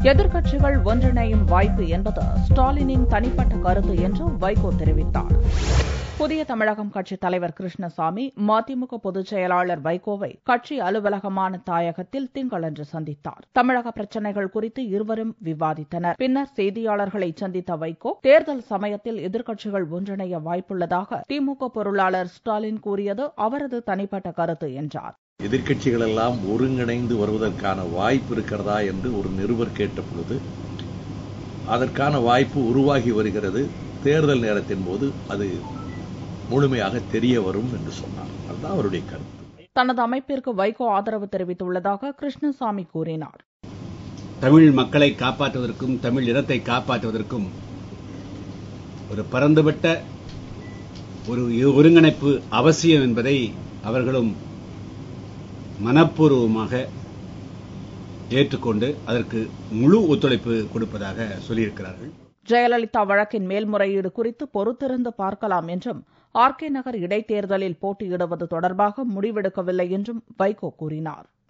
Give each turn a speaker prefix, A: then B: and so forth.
A: எதிர்க்கட்சிகள் ஒன்றிணையும் வாய்ப்பு என்பது ஸ்டாலினின் தனிப்பட்ட கருத்து என்று வைகோ தெரிவித்தார் புதிய தமிழகம் கட்சித் தலைவர் கிருஷ்ணசாமி மதிமுக பொதுச் செயலாளர் வைகோவை கட்சி அலுவலகமான தாயகத்தில் திங்களன்று சந்தித்தார் தமிழக பிரச்சினைகள் குறித்து இருவரும் விவாதித்தனர் பின்னர் செய்தியாளர்களை சந்தித்த வைகோ தேர்தல் சமயத்தில் எதிர்க்கட்சிகள் ஒன்றிணைய வாய்ப்புள்ளதாக திமுக பொருளாளர் ஸ்டாலின் கூறியது அவரது தனிப்பட்ட கருத்து என்றார்
B: எதிர்க்கட்சிகள் எல்லாம் ஒருங்கிணைந்து வருவதற்கான வாய்ப்பு இருக்கிறதா என்று ஒரு நிருபர் கேட்டபொழுது அதற்கான வாய்ப்பு உருவாகி வருகிறது தேர்தல் நேரத்தின் போது அது முழுமையாக தெரிய வரும் என்று சொன்னார் அதுதான் அவருடைய கருத்து
A: தனது அமைப்பிற்கு வைகோ ஆதரவு தெரிவித்துள்ளதாக கிருஷ்ணசாமி கூறினார்
C: தமிழ் மக்களை காப்பாற்றுவதற்கும் தமிழ் இனத்தை காப்பாற்றுவதற்கும் ஒரு பரந்துபட்ட ஒரு ஒருங்கிணைப்பு அவசியம் என்பதை அவர்களும் மனப்பூர்வமாக ஏற்றுக்கொண்டு அதற்கு முழு ஒத்துழைப்பு கொடுப்பதாக சொல்லியிருக்கிறார்கள்
A: ஜெயலலிதா வழக்கின் மேல்முறையீடு குறித்து பொறுத்திருந்து பார்க்கலாம் என்றும் ஆர் கே நகர் இடைத்தேர்தலில் போட்டியிடுவது தொடர்பாக முடிவெடுக்கவில்லை என்றும் வைகோ கூறினார்